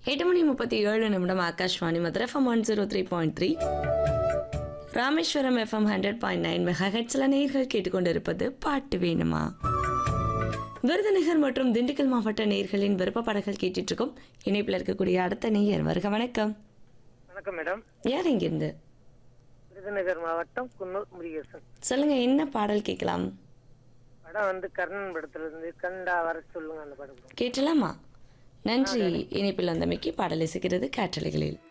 எட்டு மணி முப்பத்தி ஏழு நிமிடம் Akashvani Madurai FM one zero three point three Rameswaram FM hundred point nine mega ஹெட்ஸ்ல நேர்கள் கேட்டுக்கொண்டிருப்பது பாட்டு வேணுமா விருதுநகர் மற்றும் திண்டுக்கல் மாவட்ட நேர்களின் விருப்ப பாடல்கள் கேட்டுட்டு இருக்கோம் இணைப்பில் இருக்கக்கூடிய அடுத்த நேயர் வருக வணக்கம் வணக்கம் மேடம் யார் இங்கிருந்து விருதுநகர் மாவட்டம் குன்னூர் முருகேசன் சொல்லுங்க என்ன பாடல் கேட்கலாம் படம் வந்து கர்ணன் படத்துல இருந்து கண்டா வர சொல்லுங்க அந்த படம் கேட்டலாமா நன்றி இணைப்பில் வந்தமைக்கு பாடல் இசைக்கிறது காற்றலைகளில்